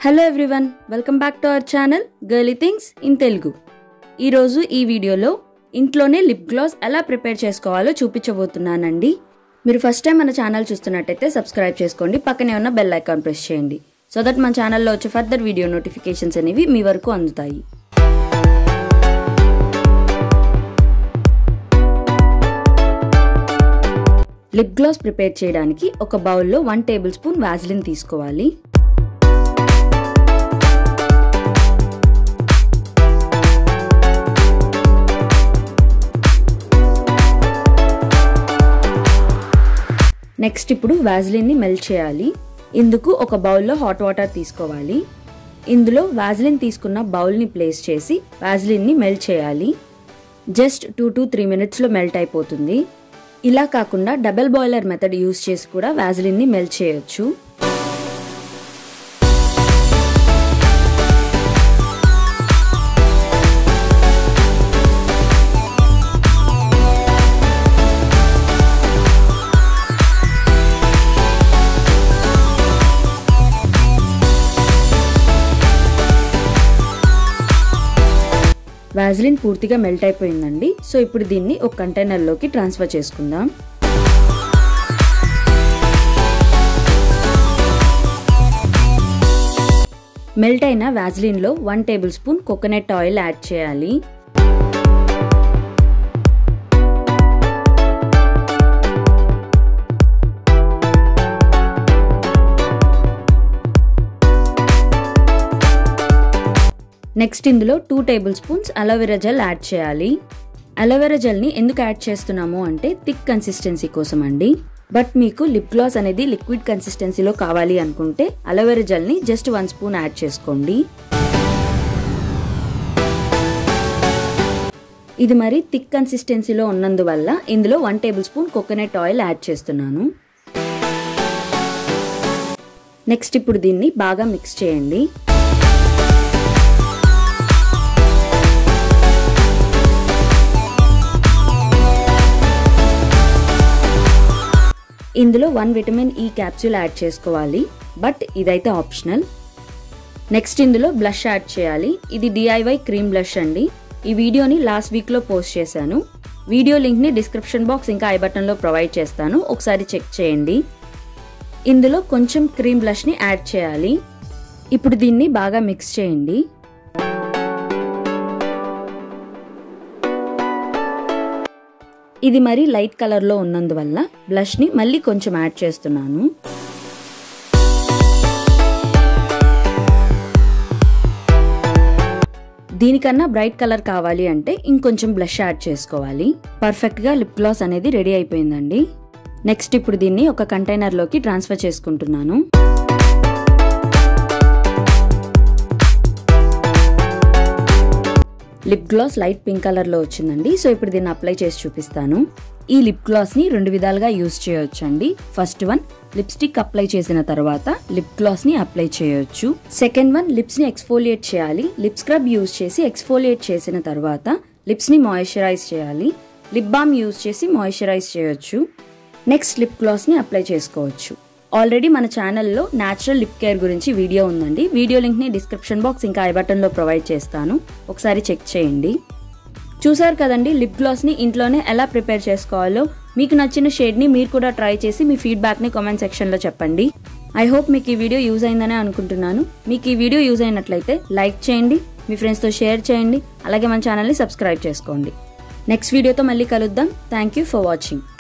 hello everyone welcome back to our channel girly things in Telugu ఈరోజు ఈ వీడియోలో ఇంట్లోనే లిప్ గ్లాస్ ఎలా ప్రిపేర్ చేసుకోవాలో చూపించబోతున్నానండి మీరు ఫస్ట్ టైం మన ఛానల్ చూస్తున్నట్టయితే సబ్స్క్రైబ్ చేసుకోండి పక్కనే ఉన్న బెల్ ఐకాన్ ప్రెస్ చేయండి సో దట్ మన ఛానల్లో వచ్చే ఫర్దర్ వీడియో నోటిఫికేషన్స్ అనేవి మీ వరకు అందుతాయి లిప్ గ్లాస్ ప్రిపేర్ చేయడానికి ఒక బౌల్లో వన్ టేబుల్ స్పూన్ వ్యాజిలిన్ తీసుకోవాలి నెక్స్ట్ ఇప్పుడు వ్యాజిలిన్ని మెల్ట్ చేయాలి ఇందుకు ఒక బౌల్లో హాట్ వాటర్ తీసుకోవాలి ఇందులో వ్యాజిలిన్ తీసుకున్న బౌల్ని ప్లేస్ చేసి వ్యాజిలిన్ని మెల్ట్ చేయాలి జస్ట్ టూ టు త్రీ మినిట్స్లో మెల్ట్ అయిపోతుంది ఇలా కాకుండా డబల్ బాయిలర్ మెథడ్ యూస్ చేసి కూడా వ్యాజిలిన్ని మెల్ట్ చేయొచ్చు వ్యాజిలిన్ పూర్తిగా మెల్ట్ అయిపోయిందండి సో ఇప్పుడు దీన్ని ఒక కంటైనర్లోకి ట్రాన్స్ఫర్ చేసుకుందాం మెల్ట్ అయిన వ్యాజిలిన్లో one tablespoon coconut oil add చేయాలి నెక్స్ట్ ఇందులో two tablespoons aloe vera gel add చేయాలి అలోవెరా జెల్ని ఎందుకు యాడ్ చేస్తున్నాము అంటే థిక్ కన్సిస్టెన్సీ కోసం అండి బట్ మీకు లిప్ గ్లాస్ అనేది లిక్విడ్ కన్సిస్టెన్సీలో కావాలి అనుకుంటే అలోవెరా జెల్ని జస్ట్ వన్ స్పూన్ యాడ్ చేసుకోండి ఇది మరి థిక్ కన్సిస్టెన్సీలో ఉన్నందువల్ల ఇందులో one tablespoon coconut oil add చేస్తున్నాను నెక్స్ట్ ఇప్పుడు దీన్ని బాగా మిక్స్ చేయండి ఇందులో one vitamin E capsule add చేసుకోవాలి బట్ ఇదైతే ఆప్షనల్ నెక్స్ట్ ఇందులో బ్లష్ యాడ్ చేయాలి ఇది డిఐవై క్రీమ్ బ్లష్ అండి ఈ వీడియోని లాస్ట్ వీక్లో పోస్ట్ చేశాను వీడియో లింక్ని డిస్క్రిప్షన్ బాక్స్ ఇంకా ఐ బటన్లో ప్రొవైడ్ చేస్తాను ఒకసారి చెక్ చేయండి ఇందులో కొంచెం క్రీమ్ బ్లష్ని యాడ్ చేయాలి ఇప్పుడు దీన్ని బాగా మిక్స్ చేయండి ఇది మరి లైట్ కలర్లో ఉన్నందువల్ల బ్లష్ని మళ్ళీ కొంచెం యాడ్ చేస్తున్నాను దీనికన్నా బ్రైట్ కలర్ కావాలి అంటే ఇంకొంచెం బ్లష్ యాడ్ చేసుకోవాలి పర్ఫెక్ట్గా లిప్ గ్లాస్ అనేది రెడీ అయిపోయిందండి నెక్స్ట్ ఇప్పుడు దీన్ని ఒక కంటైనర్లోకి ట్రాన్స్ఫర్ చేసుకుంటున్నాను లిప్ గ్లాస్ లైట్ పింక్ కలర్లో వచ్చిందండి సో ఇప్పుడు దీన్ని అప్లై చేసి చూపిస్తాను ఈ లిప్ గ్లాస్ని రెండు విధాలుగా యూస్ చేయొచ్చు అండి ఫస్ట్ వన్ లిప్స్టిక్ అప్లై చేసిన తర్వాత లిప్ గ్లాస్ని అప్లై చేయొచ్చు సెకండ్ వన్ లిప్స్ని ఎక్స్ఫోలియేట్ చేయాలి లిప్ స్క్రబ్ యూస్ చేసి ఎక్స్ఫోలియేట్ చేసిన తర్వాత లిప్స్ని మాయిశ్చరైజ్ చేయాలి లిప్ బామ్ యూస్ చేసి మాయిశ్చరైజ్ చేయొచ్చు నెక్స్ట్ లిప్ గ్లాస్ని అప్లై చేసుకోవచ్చు ఆల్రెడీ మన ఛానల్లో న్యాచురల్ లిప్ కేర్ గురించి వీడియో ఉందండి వీడియో లింక్ని డిస్క్రిప్షన్ బాక్స్ ఇంకా ఐ బటన్లో ప్రొవైడ్ చేస్తాను ఒకసారి చెక్ చేయండి చూసారు కదండి లిప్ గ్లాస్ని ఇంట్లోనే ఎలా ప్రిపేర్ చేసుకోవాలో మీకు నచ్చిన షేడ్ని మీరు కూడా ట్రై చేసి మీ ఫీడ్బ్యాక్ని కామెంట్ సెక్షన్లో చెప్పండి ఐ హోప్ మీకు ఈ వీడియో యూజ్ అయిందనే అనుకుంటున్నాను మీకు ఈ వీడియో యూజ్ అయినట్లయితే లైక్ చేయండి మీ ఫ్రెండ్స్తో షేర్ చేయండి అలాగే మన ఛానల్ని సబ్స్క్రైబ్ చేసుకోండి నెక్స్ట్ వీడియోతో మళ్ళీ కలుద్దాం థ్యాంక్ యూ ఫర్ వాచింగ్